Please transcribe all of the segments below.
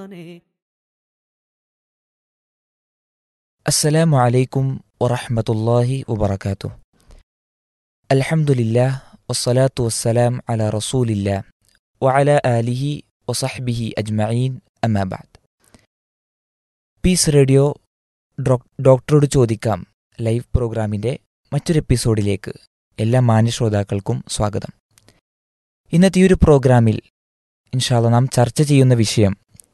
السلام عليكم ورحمة الله وبركاته الحمد لله والصلاة والسلام على رسول الله وعلى آله وصحبه أجمعين أما بعد piece radio ഡോക്ടറോട് ചോദിക്കാം live പ്രോഗ്രാമിൻ്റെ മറ്റൊരു എപ്പിസോഡിലേക്ക് എല്ലാ മാന്യ ശ്രോതാക്കൾക്കും സ്വാഗതം ഇന്നത്തെ ഈ ഒരു പ്രോഗ്രാമിൽ ഇൻഷാല്ല നാം ചർച്ച ചെയ്യുന്ന വിഷയം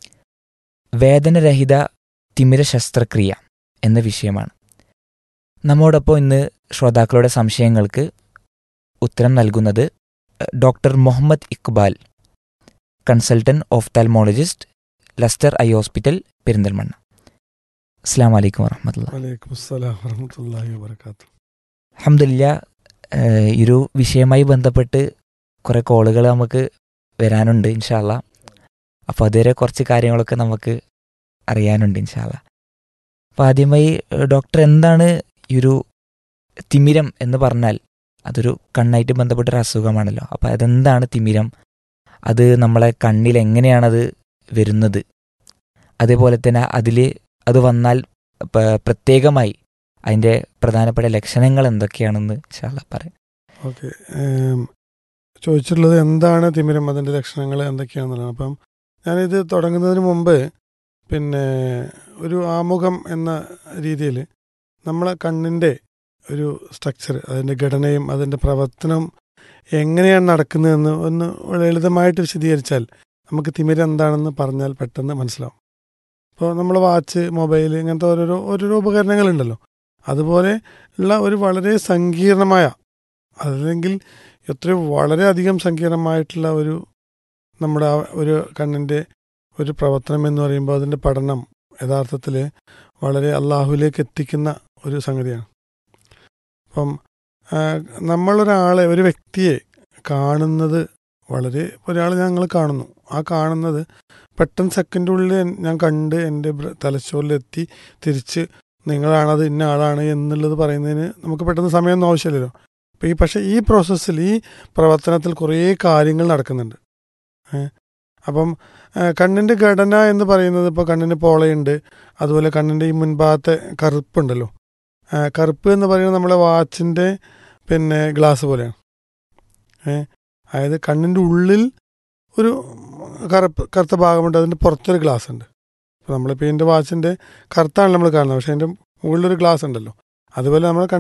വേദനരഹിത തിമിര ശസ്ത്രക്രിയ എന്ന വിഷയമാണ് നമ്മോടൊപ്പം ഇന്ന് ശ്രോതാക്കളുടെ സംശയങ്ങൾക്ക് ഉത്തരം നൽകുന്നത് doctor Muhammad Iqbal consultant ophthalmologist lustre eye hospital Perinthalmanna അസ്സാം വലൈക്കും വറഹമത്തുള്ള വലൈക്കും അസ്സലാം വറഹമത്തല്ലാഹി വബർക്കാത്തു അഹമ്മദില്ല ഈ ഒരു വിഷയവുമായി ബന്ധപ്പെട്ട് കുറേ കോളുകൾ നമുക്ക് വരാനുണ്ട് ഇൻഷാല്ല അപ്പോൾ അതുവരെ കുറച്ച് കാര്യങ്ങളൊക്കെ നമുക്ക് അറിയാനുണ്ട് ഇൻഷാല്ല അപ്പോൾ ആദ്യമായി ഏഹ്, ഡോക്ടർ എന്താണ് ഈ ഒരു തിമിരം എന്ന് പറഞ്ഞാൽ അതൊരു കണ്ണായിട്ട് ബന്ധപ്പെട്ടൊരു അസുഖമാണല്ലോ അപ്പോൾ അതെന്താണ് തിമിരം അത് നമ്മളെ കണ്ണിൽ എങ്ങനെയാണത് വരുന്നത് അതേപോലെ തന്നെ അതിൽ അത് വന്നാൽ പ- പ്രത്യേകമായി അതിൻ്റെ പ്രധാനപ്പെട്ട ലക്ഷണങ്ങൾ എന്തൊക്കെയാണെന്ന് ഇൻഷാല്ല പറയാം ഓക്കെ ചോദിച്ചിട്ടുള്ളത് എന്താണ് തിമിരം അതിൻ്റെ ലക്ഷണങ്ങൾ എന്തൊക്കെയാണെന്നുള്ളത് അപ്പം ഞാനിത് തുടങ്ങുന്നതിന് മുമ്പ് പിന്നെ ഒരു ആമുഖം എന്ന രീതിയിൽ നമ്മളെ കണ്ണിൻ്റെ ഒരു സ്ട്രക്ചർ അതിൻ്റെ ഘടനയും അതിൻ്റെ പ്രവർത്തനം എങ്ങനെയാണ് നടക്കുന്നതെന്ന് ഒന്ന് ലളിതമായിട്ട് വിശദീകരിച്ചാൽ നമുക്ക് തിമിരം എന്താണെന്ന് പറഞ്ഞാൽ പെട്ടെന്ന് മനസ്സിലാവും ഇപ്പോൾ നമ്മൾ വാച്ച് മൊബൈൽ ഇങ്ങനത്തെ ഓരോരോ ഓരോരോ ഉപകരണങ്ങളുണ്ടല്ലോ അതുപോലെ ഉള്ള ഒരു വളരെ സങ്കീർണമായ അല്ലെങ്കിൽ എത്രയോ വളരെയധികം സങ്കീർണമായിട്ടുള്ള ഒരു നമ്മുടെ ആ ഒരു കണ്ണിൻ്റെ ഒരു പ്രവർത്തനം എന്ന് പറയുമ്പോൾ അതിൻ്റെ പഠനം യഥാർത്ഥത്തിൽ വളരെ അള്ളാഹുവിലേക്ക് എത്തിക്കുന്ന ഒരു സംഗതിയാണ് അപ്പം ആ, നമ്മളൊരാളെ ഒരു വ്യക്തിയെ കാണുന്നത് വളരെ ഒരാൾ ഞങ്ങൾ കാണുന്നു ആ കാണുന്നത് പെട്ടെന്ന് സെക്കൻഡുള്ളിൽ ഞാൻ കണ്ട് എൻ്റെ ബ്ര- തലച്ചോറിലെത്തി തിരിച്ച് നിങ്ങളാണത് ഇന്ന ആളാണ് എന്നുള്ളത് പറയുന്നതിന് നമുക്ക് പെട്ടെന്ന് സമയമൊന്നും ആവശ്യമില്ലല്ലോ അപ്പം ഈ പക്ഷേ ഈ പ്രോസസ്സിൽ ഈ പ്രവർത്തനത്തിൽ കുറേ കാര്യങ്ങൾ നടക്കുന്നുണ്ട് ഏ? അപ്പം ആ, കണ്ണിൻ്റെ ഘടന എന്ന് പറയുന്നത് ഇപ്പോൾ കണ്ണിന് പോളയുണ്ട് അതുപോലെ കണ്ണിൻ്റെ ഈ മുൻഭാഗത്തെ കറുപ്പുണ്ടല്ലോ ആ, കറുപ്പ് എന്ന് പറയുന്നത് നമ്മളെ വാച്ചിൻ്റെ പിന്നെ ഗ്ലാസ് പോലെയാണ് ഏ അതായത് കണ്ണിൻ്റെ ഉള്ളിൽ ഒരു കറുപ്പ് കറുത്ത ഭാഗമുണ്ട് അതിൻ്റെ പുറത്തൊരു ഗ്ലാസ് ഉണ്ട് അപ്പോൾ നമ്മളിപ്പോൾ ഇതിൻ്റെ വാച്ചിൻ്റെ കറുത്താണ് നമ്മൾ കാണുന്നത് പക്ഷേ അതിൻ്റെ മുകളിലൊരു ഗ്ലാസ് ഉണ്ടല്ലോ അതുപോലെ നമ്മൾ